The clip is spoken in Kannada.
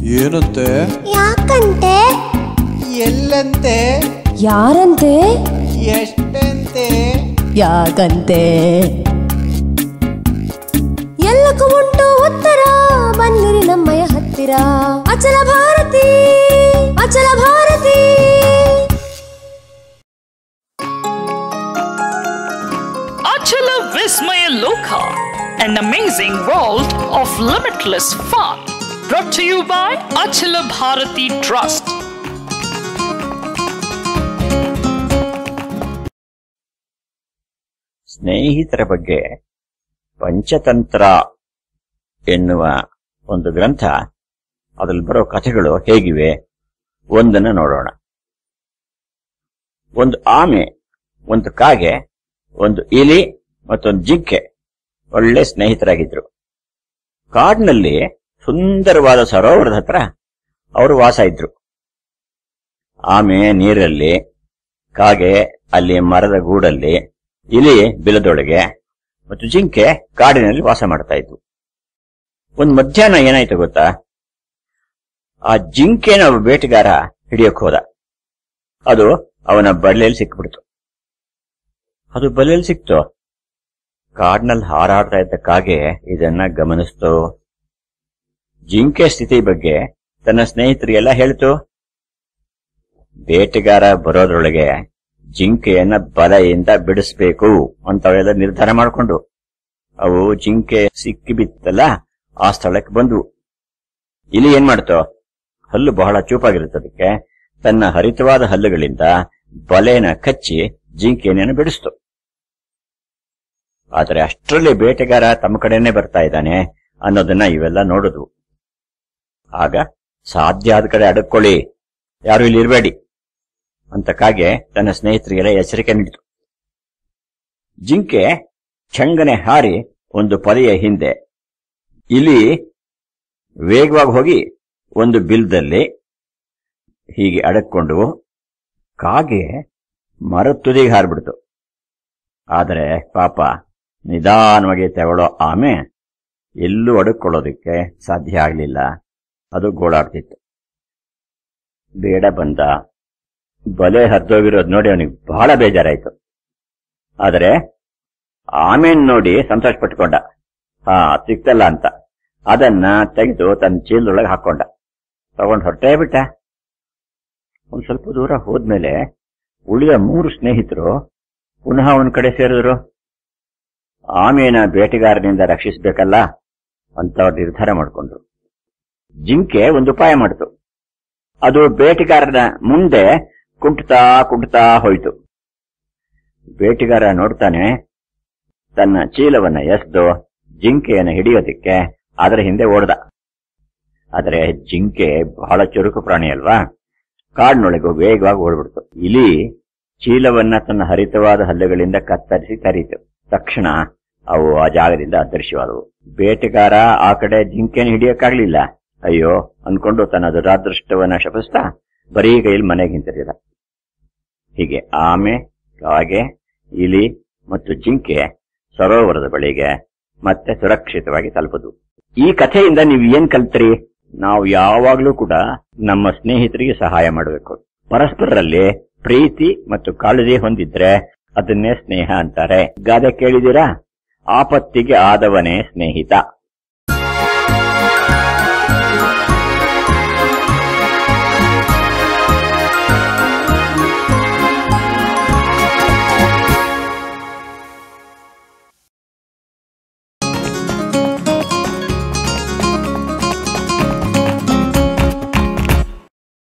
ಏನಂತೆ ಯಾಕಂತೆ ಎಲ್ಲಂತೆ ಯಾರಂತೆ ಎಷ್ಟಂತೆ ಯಾಕಂತೆ ಎಲ್ಲಕ್ಕೂ ಉಂಟು ಉತ್ತರ ಬನ್ನಿರಿ ನಮ್ಮಯ ಹತ್ತಿರ ಅಚಲ ಭಾರತಿ ಅಚಲ Bharati Achala Vismaya Loka, an amazing world of limitless fun. Brought to you by Achala Bharati Trust. ಸ್ನೇಹಿತರ ಬಗ್ಗೆ ಪಂಚತಂತ್ರ ಎನ್ನುವ ಒಂದು ಗ್ರಂಥ ಅದರಲ್ಲಿ ಬರೋ ಕಥೆಗಳು ಹೇಗಿವೆ ಒಂದನ್ನು ನೋಡೋಣ ಒಂದು ಆಮೆ ಒಂದು ಕಾಗೆ ಒಂದು ಇಲಿ ಮತ್ತೊಂದು ಜಿಂಕೆ ಒಳ್ಳೆ ಸ್ನೇಹಿತರಾಗಿದ್ರು ಕಾಡಿನಲ್ಲಿ ಸುಂದರವಾದ ಸರೋವರದ ಹತ್ರ ಅವರು ವಾಸ ಇದ್ರು ಆಮೆ ನೀರಲ್ಲಿ ಕಾಗೆ ಅಲ್ಲಿ ಮರದ ಗೂಡಲ್ಲಿ ಇಲಿ ಬಿಲದೊಳಗೆ ಮತ್ತು ಜಿಂಕೆ ಕಾಡಿನಲ್ಲಿ ವಾಸ ಮಾಡ್ತಾ ಇದ್ವು ಒಂದ್ ಮಧ್ಯಾಹ್ನ ಏನಾಯ್ತು ಗೊತ್ತಾ ಆ ಜಿಂಕೆನ ಒಬ್ಬ ಬೇಟೆಗಾರ ಹಿಡಿಯಕ್ ಹೋದ ಅದು ಅವನ ಬಳ್ಳಿಯಲ್ಲಿ ಸಿಕ್ಬಿಡ್ತು ಅದು ಬಲೆಯಲ್ಲಿ ಸಿಕ್ತು ಕಾಡಿನಲ್ಲಿ ಹಾರಾಡ್ತಾ ಇದ್ದ ಕಾಗೆ ಇದನ್ನ ಗಮನಿಸ್ತು ಜಿಂಕೆ ಸ್ಥಿತಿ ಬಗ್ಗೆ ತನ್ನ ಸ್ನೇಹಿತರಿಗೆಲ್ಲ ಹೇಳ್ತು ಬೇಟೆಗಾರ ಬರೋದ್ರೊಳಗೆ ಜಿಂಕೆಯನ್ನ ಬಲೆಯಿಂದ ಬಿಡಿಸ್ಬೇಕು ಅಂತ ಅವೆಲ್ಲ ನಿರ್ಧಾರ ಮಾಡಿಕೊಂಡು ಅವು ಜಿಂಕೆ ಸಿಕ್ಕಿ ಬಿತ್ತಲ್ಲ ಆ ಸ್ಥಳಕ್ಕೆ ಬಂದ್ವು ಇಲಿ ಏನ್ ಮಾಡ್ತೋ ಹಲ್ಲು ಬಹಳ ಚೂಪಾಗಿರುತ್ತೆ ಅದಕ್ಕೆ ತನ್ನ ಹರಿತವಾದ ಹಲ್ಲುಗಳಿಂದ ಬಲೆನ ಕಚ್ಚಿ ಜಿಂಕೆಯನ್ನು ಬಿಡಿಸ್ತು ಆದರೆ ಅಷ್ಟರಲ್ಲಿ ಬೇಟೆಗಾರ ತಮ್ಮ ಕಡೆನೆ ಬರ್ತಾ ಇದ್ದಾನೆ ಅನ್ನೋದನ್ನ ಇವೆಲ್ಲ ನೋಡಿದ್ವು ಆಗ ಸಾಧ್ಯ ಆದ ಕಡೆ ಅಡಕ್ಕೊಳ್ಳಿ ಯಾರು ಇಲ್ಲಿ ಇರಬೇಡಿ ಅಂತ ಕಾಗೆ ತನ್ನ ಸ್ನೇಹಿತರಿಗೆಲ್ಲ ಎಚ್ಚರಿಕೆ ನೀಡಿತು ಜಿಂಕೆ ಚಂಗನೆ ಹಾರಿ ಒಂದು ಪೊದೆಯ ಹಿಂದೆ ಇಲಿ ವೇಗವಾಗಿ ಹೋಗಿ ಒಂದು ಬಿಲ್ದಲ್ಲಿ ಹೀಗೆ ಅಡಕ್ಕೊಂಡು ಕಾಗೆ ಮರದ ತುದಿಗೆ ಹಾರ್ಬಿಡ್ತು ಆದರೆ ಪಾಪ ನಿಧಾನವಾಗಿ ತಗೊಳ್ಳೋ ಆಮೆ ಎಲ್ಲೂ ಅಡಕ್ಕೊಳ್ಳೋದಕ್ಕೆ ಸಾಧ್ಯ ಆಗಲಿಲ್ಲ ಅದು ಗೋಳಾಡ್ತಿತ್ತು ಬೇಡ ಬಂದ ಬಲೆ ಹರಿದೋಗಿರೋದು ನೋಡಿ ಅವನಿಗೆ ಬಹಳ ಬೇಜಾರಾಯ್ತು ಆದರೆ ಆಮೇನ್ ನೋಡಿ ಸಂತೋಷ ಪಟ್ಕೊಂಡ ಹಾ ಸಿಕ್ತಲ್ಲ ಅಂತ ಅದನ್ನ ತೆಗೆದು ತನ್ನ ಚೀಲದೊಳಗೆ ಹಾಕೊಂಡ ತಗೊಂಡ್ ಹೊರಟೇ ಬಿಟ್ಟ ಒಂದ್ ಸ್ವಲ್ಪ ದೂರ ಹೋದ್ಮೇಲೆ ಉಳಿದ ಮೂರು ಸ್ನೇಹಿತರು ಪುನಃ ಅವನ ಕಡೆ ಸೇರಿದ್ರು ಆಮೇನ ಬೇಟೆಗಾರನಿಂದ ರಕ್ಷಿಸಬೇಕಲ್ಲ ಅಂತ ಅವ್ರು ನಿರ್ಧಾರ ಮಾಡಿಕೊಂಡ್ರು ಜಿಂಕೆ ಒಂದು ಉಪಾಯ ಮಾಡಿತು ಅದು ಬೇಟೆಗಾರನ ಮುಂದೆ ಕುಂಟುತ್ತಾ ಕುಂಟುತ್ತಾ ಹೋಯಿತು ಬೇಟೆಗಾರ ನೋಡ್ತಾನೆ ತನ್ನ ಚೀಲವನ್ನ ಎಸ್ದು ಜಿಂಕೆಯನ್ನು ಹಿಡಿಯೋದಿಕ್ಕೆ ಅದರ ಹಿಂದೆ ಓಡ್ದ ಆದರೆ ಜಿಂಕೆ ಬಹಳ ಚುರುಕು ಪ್ರಾಣಿ ಅಲ್ವಾ ಕಾಡಿನೊಳಗೆ ವೇಗವಾಗಿ ಓಡ್ಬಿಡ್ತು ಇಲಿ ಚೀಲವನ್ನ ತನ್ನ ಹರಿತವಾದ ಹಲ್ಲುಗಳಿಂದ ಕತ್ತರಿಸಿ ಕರೀತು ತಕ್ಷಣ ಅವು ಆ ಜಾಗದಿಂದ ಅದೃಶ್ಯವಾದವು ಬೇಟೆಗಾರ ಆ ಕಡೆ ಜಿಂಕೆನ ಹಿಡಿಯಕ್ಕಾಗ್ಲಿಲ್ಲ ಅಯ್ಯೋ ಅನ್ಕೊಂಡು ತನ್ನ ದುರಾದೃಷ್ಟವನ್ನ ಶಪಿಸ್ತಾ ಬರೀ ಕೈಯಲ್ಲಿ ಮನೆಗೆ ಹಿಂತಿರಿದ ಹೀಗೆ ಆಮೆ ಕಾಗೆ ಇಲಿ ಮತ್ತು ಜಿಂಕೆ ಸರೋವರದ ಬಳಿಗೆ ಮತ್ತೆ ಸುರಕ್ಷಿತವಾಗಿ ತಲುಪದು ಈ ಕಥೆಯಿಂದ ನೀವು ಏನ್ ಕಲ್ತ್ರಿ ನಾವು ಯಾವಾಗ್ಲೂ ಕೂಡ ನಮ್ಮ ಸ್ನೇಹಿತರಿಗೆ ಸಹಾಯ ಮಾಡಬೇಕು ಪರಸ್ಪರರಲ್ಲಿ ಪ್ರೀತಿ ಮತ್ತು ಕಾಳಜಿ ಹೊಂದಿದ್ರೆ ಅದನ್ನೇ ಸ್ನೇಹ ಅಂತಾರೆ ಗಾದೆ ಕೇಳಿದೀರಾ ಆಪತ್ತಿಗೆ ಆದವನೇ ಸ್ನೇಹಿತ